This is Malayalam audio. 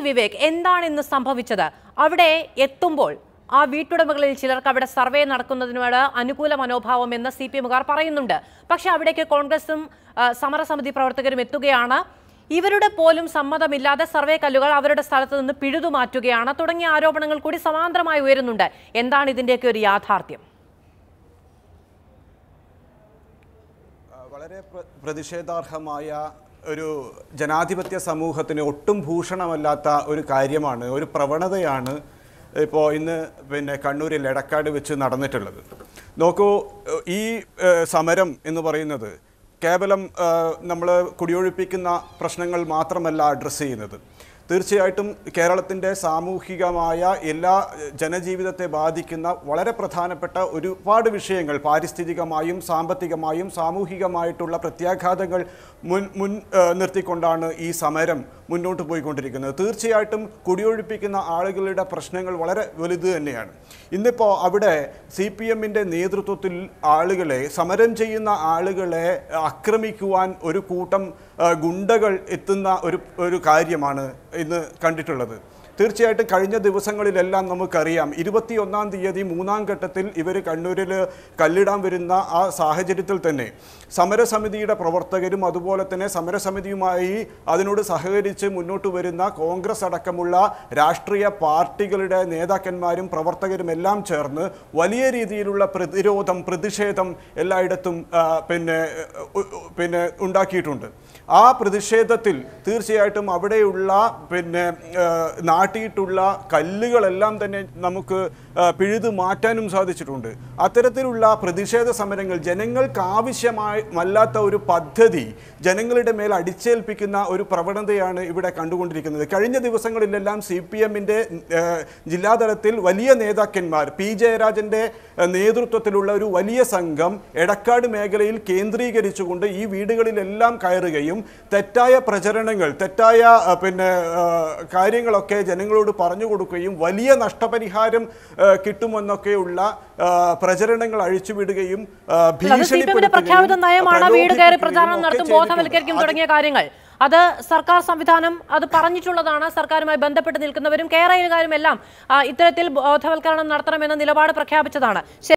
വിവേക് എന്താണ് ഇന്ന് സംഭവിച്ചത് അവിടെ എത്തുമ്പോൾ ആ വീട്ടുടമകളിൽ ചിലർക്ക് അവിടെ സർവേ നടക്കുന്നതിനോട് അനുകൂല മനോഭാവം എന്ന് സി പി എമ്മുകാർ പറയുന്നുണ്ട് പക്ഷെ അവിടേക്ക് കോൺഗ്രസും ആ, സമരസമിതി പ്രവർത്തകരും എത്തുകയാണ് ഇവരുടെ പോലും സമ്മതമില്ലാതെ സർവേ കല്ലുകൾ അവരുടെ സ്ഥലത്ത് നിന്ന് പിഴുതു മാറ്റുകയാണ് തുടങ്ങിയ ആരോപണങ്ങൾ കൂടി സമാന്തരമായി ഉയരുന്നുണ്ട് എന്താണ് ഇതിന്റെയൊക്കെ ഒരു യാഥാർത്ഥ്യം ആ, വളരെ പ്ര- പ്രതിഷേധാർഹമായ ഒരു ജനാധിപത്യ സമൂഹത്തിന് ഒട്ടും ഭൂഷണമല്ലാത്ത ഒരു കാര്യമാണ് ഒരു പ്രവണതയാണ് ഇപ്പോൾ ഇന്ന് പിന്നെ കണ്ണൂരിൽ എടക്കാട് വെച്ച് നടന്നിട്ടുള്ളത് നോക്കൂ ഈ ഏഹ്, സമരം എന്ന് പറയുന്നത് കേവലം നമ്മൾ കുടിയൊഴിപ്പിക്കുന്ന പ്രശ്നങ്ങൾ മാത്രമല്ല അഡ്രസ്സ് ചെയ്യുന്നത് തീർച്ചയായിട്ടും കേരളത്തിൻ്റെ സാമൂഹികമായ എല്ലാ ഏഹ്, ജനജീവിതത്തെ ബാധിക്കുന്ന വളരെ പ്രധാനപ്പെട്ട ഒരുപാട് വിഷയങ്ങൾ പാരിസ്ഥിതികമായും സാമ്പത്തികമായും സാമൂഹികമായിട്ടുള്ള പ്രത്യാഘാതങ്ങൾ മുൻ മുൻ ഏഹ്, നിർത്തിക്കൊണ്ടാണ് ഈ സമരം മുന്നോട്ട് പോയിക്കൊണ്ടിരിക്കുന്നത് തീർച്ചയായിട്ടും കുടിയൊഴിപ്പിക്കുന്ന ആളുകളുടെ പ്രശ്നങ്ങൾ വളരെ വലുത് തന്നെയാണ് ഇന്നിപ്പോൾ അവിടെ സി പി എമ്മിൻ്റെ നേതൃത്വത്തിൽ ആളുകളെ സമരം ചെയ്യുന്ന ആളുകളെ ആക്രമിക്കുവാൻ ഒരു കൂട്ടം ആ, ഗുണ്ടകൾ എത്തുന്ന ഒരു ഒരു കാര്യമാണ് ഇന്ന് കണ്ടിട്ടുള്ളത് തീർച്ചയായിട്ടും കഴിഞ്ഞ ദിവസങ്ങളിലെല്ലാം നമുക്കറിയാം ഇരുപത്തിയൊന്നാം തീയതി മൂന്നാം ഘട്ടത്തിൽ ഇവർ കണ്ണൂരിൽ കല്ലിടാൻ വരുന്ന ആ സാഹചര്യത്തിൽ തന്നെ സമരസമിതിയുടെ പ്രവർത്തകരും അതുപോലെ തന്നെ സമരസമിതിയുമായി അതിനോട് സഹകരിച്ച് മുന്നോട്ട് വരുന്ന കോൺഗ്രസ് അടക്കമുള്ള രാഷ്ട്രീയ പാർട്ടികളുടെ നേതാക്കന്മാരും പ്രവർത്തകരും എല്ലാം ചേർന്ന് വലിയ രീതിയിലുള്ള പ്രതിരോധം പ്രതിഷേധം എല്ലായിടത്തും ആ, പിന്നെ ഉ- ഉ- പിന്നെ ഉണ്ടാക്കിയിട്ടുണ്ട് ആ പ്രതിഷേധത്തിൽ തീർച്ചയായിട്ടും അവിടെയുള്ള പിന്നെ ആ, നാട്ടിയിട്ടുള്ള കല്ലുകളെല്ലാം തന്നെ നമുക്ക് ആ, പിഴുതു മാറ്റാനും സാധിച്ചിട്ടുണ്ട് അത്തരത്തിലുള്ള പ്രതിഷേധ സമരങ്ങൾ ജനങ്ങൾക്ക് ആവശ്യമായല്ലാത്ത ഒരു പദ്ധതി ജനങ്ങളുടെ മേൽ അടിച്ചേൽപ്പിക്കുന്ന ഒരു പ്രവണതയാണ് ഇവിടെ കണ്ടുകൊണ്ടിരിക്കുന്നത് കഴിഞ്ഞ ദിവസങ്ങളിലെല്ലാം സി പി എമ്മിൻ്റെ ജില്ലാതലത്തിൽ വലിയ നേതാക്കന്മാർ പി ജയരാജൻ്റെ ഏഹ്, നേതൃത്വത്തിലുള്ള ഒരു വലിയ സംഘം എടക്കാട് മേഖലയിൽ കേന്ദ്രീകരിച്ചുകൊണ്ട് ഈ വീടുകളിലെല്ലാം കയറുകയും തെറ്റായ പ്രചരണങ്ങൾ തെറ്റായ ആ, പിന്നെ ആ, കാര്യങ്ങളൊക്കെ ജനങ്ങളോട് പറഞ്ഞു കൊടുക്കുകയും വലിയ നഷ്ടപരിഹാരം ആ, കിട്ടുമെന്നൊക്കെയുള്ള ആ, പ്രചരണങ്ങൾ അഴിച്ചുവിടുകയും ആ, അല്ല, അത് സി പി എമ്മിന്റെ ഭീഷണിപ്പെടുത്തുകയും, പ്രഖ്യാപിത നയമാണ് വീട് കയറി പ്രലോഭിപ്പിക്കുകയും പ്രചാരണം ഒക്കെ നടത്തും ചെയ്തിട്ടുണ്ട്. ബോധവൽക്കരിക്കും അത് തുടങ്ങിയ കാര്യങ്ങൾ അത് സർക്കാർ സംവിധാനം അത് പറഞ്ഞിട്ടുള്ളതാണ് സർക്കാരുമായി ബന്ധപ്പെട്ട് നിൽക്കുന്നവരും കേരളക്കാരും എല്ലാം ആ, ഇത്തരത്തിൽ ബോധവൽക്കരണം നടത്തണമെന്ന നിലപാട് പ്രഖ്യാപിച്ചതാണ്